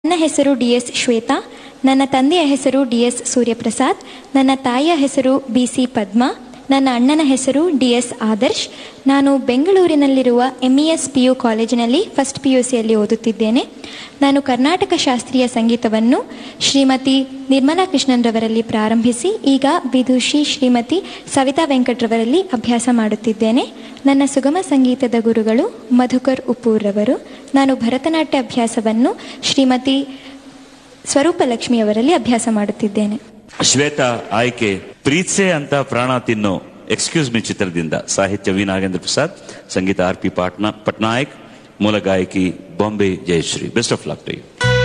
ನನ್ನ ಹೆಸರು D S Shweta ನನ್ನ ತಂದೆಯ ಹೆಸರು ಡಿ ಎಸ್ ಸೂರ್ಯಪ್ರಸಾದ್ ನನ್ನ ತಾಯಿಯ ಹೆಸರು ಬಿ ಸಿ ಪದ್ಮಾ ನನ್ನ ಅಣ್ಣನ ಹೆಸರು ಡಿ ಎಸ್ ಆದರ್ಶ್ ನಾನು ಬೆಂಗಳೂರಿನಲ್ಲಿರುವ M E S P U ಕಾಲೇಜಿನಲ್ಲಿ ಫಸ್ಟ್ ಪಿ ಯು ಸಿಯಲ್ಲಿ ಓದುತ್ತಿದ್ದೇನೆ ನಾನು ಕರ್ನಾಟಕ ಶಾಸ್ತ್ರೀಯ ಸಂಗೀತವನ್ನು ಶ್ರೀಮತಿ ನಿರ್ಮಲಾ ಕೃಷ್ಣನ್ರವರಲ್ಲಿ ಪ್ರಾರಂಭಿಸಿ ಈಗ ವಿದುಷಿ ಶ್ರೀಮತಿ ಸವಿತಾ ವೆಂಕಟ್ರವರಲ್ಲಿ ಅಭ್ಯಾಸ ಮಾಡುತ್ತಿದ್ದೇನೆ ನನ್ನ ಸುಗಮ ಸಂಗೀತದ ಗುರುಗಳು ಮಧುಕರ್ ಉಪ್ಪೂರ್ರವರು ನಾನು ಭರತನಾಟ್ಯ ಅಭ್ಯಾಸವನ್ನು ಶ್ರೀಮತಿ ಸ್ವರೂಪ ಲಕ್ಷ್ಮಿಯವರಲ್ಲಿ ಅಭ್ಯಾಸ ಮಾಡುತ್ತಿದ್ದೇನೆ ಶ್ವೇತಾ ಆಯ್ಕೆ ಪ್ರೀತ್ಸೆ ಅಂತ ಪ್ರಾಣ ತಿನ್ನು ಎಕ್ಸ್ಕ್ಯೂಸ್ ಮಿ ಚಿತ್ರದಿಂದ ಸಾಹಿತ್ಯ ವಿ ನಾಗೇಂದ್ರ ಪ್ರಸಾದ್ ಸಂಗೀತ ಆರ್ ಪಿ ಪಾಟ್ನಾ ಪಟ್ನಾಯಕ್ ಮೂಲ ಗಾಯಕಿ Bombay Jayashree best of luck to you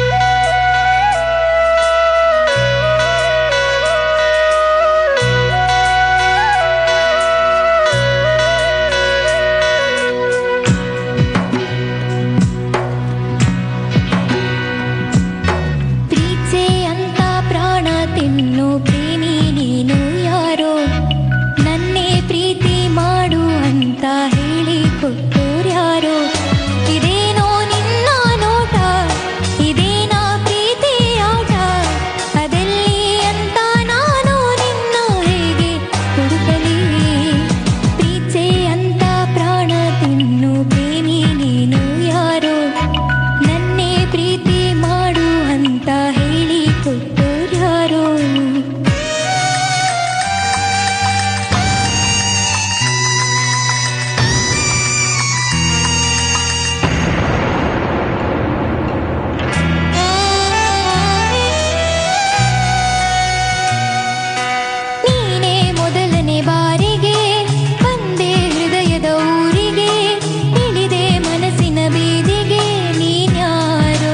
ಪ್ರೀತ್ಸೆ ಅಂತ ಪ್ರಾಣ ತಿನ್ನು ಪ್ರೇಮಿ ನೀನು ಯಾರೋ ನನ್ನೇ ಪ್ರೀತಿ ಮಾಡು ಅಂತ ಹೇಳಿ ಕೊಟ್ಟೋರ್ಯಾರೋ ಇದೇನೋ ನಿನ್ನ ನೋಟ ಇದೇನಾ ಪ್ರೀತಿ ಆಟ ಅದೆಲ್ಲಿ ಅಂತ ನಾನು ನಿನ್ನ ಹೇಗೆ ಹುಡುಕಲಿ ಪ್ರೀತ್ಸೆ ಅಂತ ಪ್ರಾಣ ತಿನ್ನು ಪ್ರೇಮಿ ನೀನು ಯಾರೋ ನನ್ನೇ ಪ್ರೀತಿ ಮಾಡು ಅಂತ ಹೇಳಿ ಕೊಟ್ಟೋರ್ಯಾರೋ ನೀನೇ ಮೊದಲನೇ ಬಾರಿಗೆ ಬಂದೆ ಹೃದಯದ ಊರಿಗೆ ಇಳಿದೆ ಮನಸ್ಸಿನ ಬೀದಿಗೆ ನೀನ್ಯಾರೋ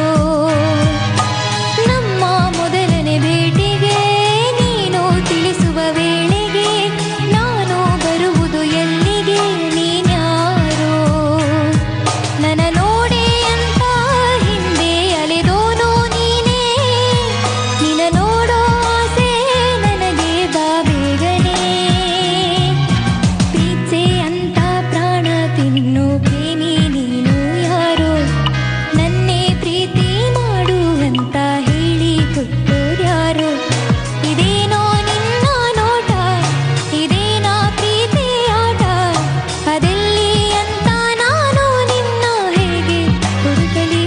ನಮ್ಮ ಮೊದಲನೇ ಭೇಟಿಗೆ ನೀನು ತಿಳಿಸುವ ವೇಳೆಗೆ ನಾನು ಬರುವುದು ಎಲ್ಲಿಗೆ ನೀನ್ಯಾರೋ ನನ್ನ ನೋಡಿ ಅಂತ ಹಿಂದೆ ಅಲೆದೋನು ನೀನೇ ನಿನ್ನ ನೋಡೋ ಆಸೆ ನನಗೆ ಬಾ ಬೇಗನೆ ಪ್ರೀತ್ಸೆ ಅಂತ ಪ್ರಾಣ ತಿನ್ನು ಪ್ರೇಮಿ ನೀನು ಯಾರೋ ನನ್ನೇ ಪ್ರೀತಿ ಮಾಡು ಅಂತ ಹೇಳಿ ಕೊಟ್ಟೋರ್ಯಾರೋ ಇದೇನೋ ನಿನ್ನ ನೋಟ ಇದೇನಾ ಪ್ರೀತಿ ಆಟ ಅದೆಲ್ಲಿ ಅಂತ ನಾನು ನಿನ್ನ ಹೇಗೆ ಹುಡುಕಲಿ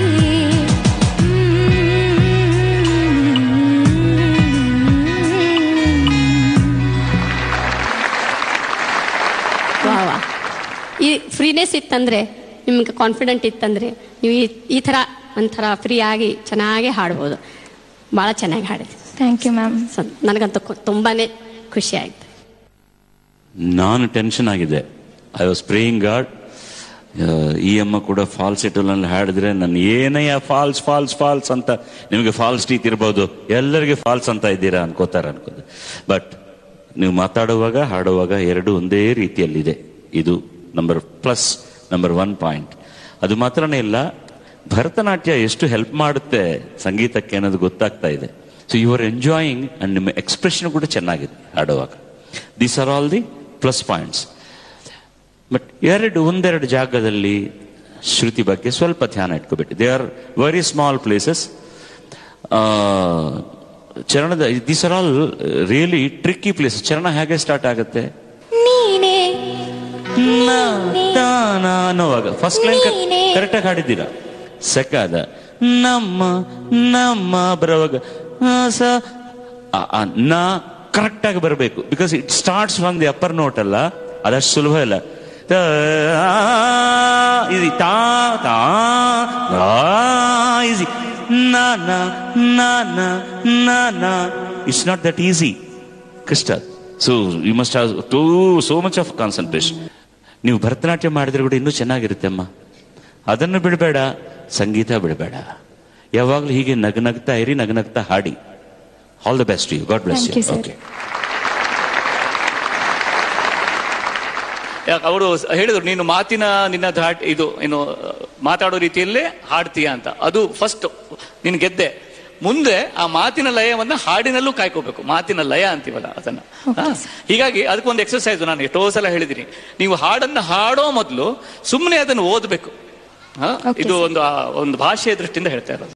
ವಾ ವಾ ಈ ಫ್ರೀನೆಸ್ ಇತ್ತಂದ್ರೆ ನಿಮ್ಗೆ ಕಾನ್ಫಿಡೆಂಟ್ ಇತ್ತಂದ್ರೆ ನೀವು ಈ ಈ ಥರ ಒಂಥರ ಫ್ರೀ ಆಗಿ ಚೆನ್ನಾಗಿ ಹಾಡ್ಬೋದು ಭಾಳ ಚೆನ್ನಾಗಿ ಹಾಡಿದೆ ಥ್ಯಾಂಕ್ ಯು ಮ್ಯಾಮ್ ಸೊ ನನಗಂತೂ ಕು- ತುಂಬಾನೇ ಖುಷಿ ಆಯ್ತು ನಾನು ಟೆನ್ಷನ್ ಆಗಿದೆ ಐ ವಾಸ್ ಪ್ರೇಯಿಂಗ್ ಗಾಡ್ ಈ ಅಮ್ಮ ಕೂಡ ಫಾಲ್ಸ್ ಇಟಲ್ಲಿ ಹಾಡಿದ್ರೆ ನಾನು ಏನಯ್ಯ ಫಾಲ್ಸ್ ಫಾಲ್ಸ್ ಫಾಲ್ಸ್ ಅಂತ ನಿಮಗೆ ಫಾಲ್ಸ್ ಟೀತ್ ಇರ್ಬೋದು ಎಲ್ಲರಿಗೆ ಫಾಲ್ಸ್ ಅಂತ ಇದ್ದೀರಾ ಅನ್ಕೋತಾರೆ ಅನ್ಕೋದು ಬಟ್ ನೀವು ಮಾತಾಡುವಾಗ ಹಾಡುವಾಗ ಎರಡು ಒಂದೇ ರೀತಿಯಲ್ಲಿದೆ ಇದು number plus number one point ಅದು ಮಾತ್ರನೇ ಇಲ್ಲ ಭರತನಾಟ್ಯ ಎಷ್ಟು ಹೆಲ್ಪ್ ಮಾಡುತ್ತೆ ಸಂಗೀತಕ್ಕೆ ಅನ್ನೋದು ಗೊತ್ತಾಗ್ತಾ ಇದೆ so you are enjoying and ನಿಮ್ಮ ಎಕ್ಸ್ಪ್ರೆಷನ್ ಕೂಡ ಚೆನ್ನಾಗಿದೆ ಹಾಡುವಾಗ these are all the plus points but ಎರಡು ಒಂದೆರಡು ಜಾಗದಲ್ಲಿ ಶ್ರುತಿ ಬಗ್ಗೆ ಸ್ವಲ್ಪ ಧ್ಯಾನ ಇಟ್ಕೋಬೇಕು they are very small places ಚರಣದ these are all really tricky places ಚರಣ ಹೇಗೆ ಸ್ಟಾರ್ಟ್ ಆಗುತ್ತೆ ನೀನೇ ನ, ತ, ನ ಅನ್ನೋವಾಗ ಫಸ್ಟ್ ಲೈನ್ ನೀನೇ. ಕರೆಕ್ಟ್ ಆಗಿ ಹಾಡಿದ್ದೀರಾ ಸೆಕಾದ ನಮ್ಮ ನಮ್ಮ ಬರುವಾಗ ಆ, ಸ ಆ, ಆ, ನ ಕರೆಕ್ಟ್ ಆಗಿ ಬರಬೇಕು because it starts from the upper note ಅಲ್ಲ ಅದಷ್ಟು ಸುಲಭ ಇಲ್ಲ ತ, ಆ, ಇದು ತಾ ತಾ ಈಸಿ ನ ನ ನ ನ ನ ನ ಇಟ್ಸ್ ನಾಟ್ ದಟ್ ಈಸಿ ಕಷ್ಟ so you must have to so much of concentration ನೀವು ಭರತನಾಟ್ಯ ಮಾಡಿದ್ರೆ ಕೂಡ ಇನ್ನೂ ಚೆನ್ನಾಗಿರುತ್ತೆ ಅಮ್ಮ ಅದನ್ನು ಬಿಡಬೇಡ ಸಂಗೀತ ಬಿಡಬೇಡ ಯಾವಾಗಲೂ ಹೀಗೆ ನಗನಗ್ತಾ ಇರಿ ನಗನಗ್ತಾ ಹಾಡಿ all the best you God bless Thank you, you sir. Okay ಯಾಕೆ ಅವರು ಹೇಳಿದ್ರು ನೀನು ಮಾತಿನ ನಿನ್ನ ಧಾಟ್ ಇದು ಏನು ಮಾತಾಡೋ ರೀತಿಯಲ್ಲೇ ಹಾಡ್ತೀಯ ಅಂತ ಅದು ಫಸ್ಟ್ ನೀನು ಗೆದ್ದೆ ಮುಂದೆ ಆ ಮಾತಿನ ಲಯವನ್ನ ಹಾಡಿನಲ್ಲೂ ಕಾಯ್ಕೋಬೇಕು ಮಾತಿನ ಲಯ ಅಂತೀವಲ್ಲ ಅದನ್ನ ಹಾ. ಹೀಗಾಗಿ ಅದಕ್ಕೊಂದು ಎಕ್ಸರ್ಸೈಸ್ ನಾನು ಎಷ್ಟೋ ಸಲ ಹೇಳಿದ್ದೀನಿ ನೀವು ಹಾಡನ್ನ ಹಾಡೋ ಮೊದಲು ಸುಮ್ಮನೆ ಅದನ್ನು ಓದಬೇಕು Okay, ಇದು sir. ಒಂದು ಆ ಒಂದು ಭಾಷೆಯ ದೃಷ್ಟಿಯಿಂದ ಹೇಳ್ತಾ ಇರೋದು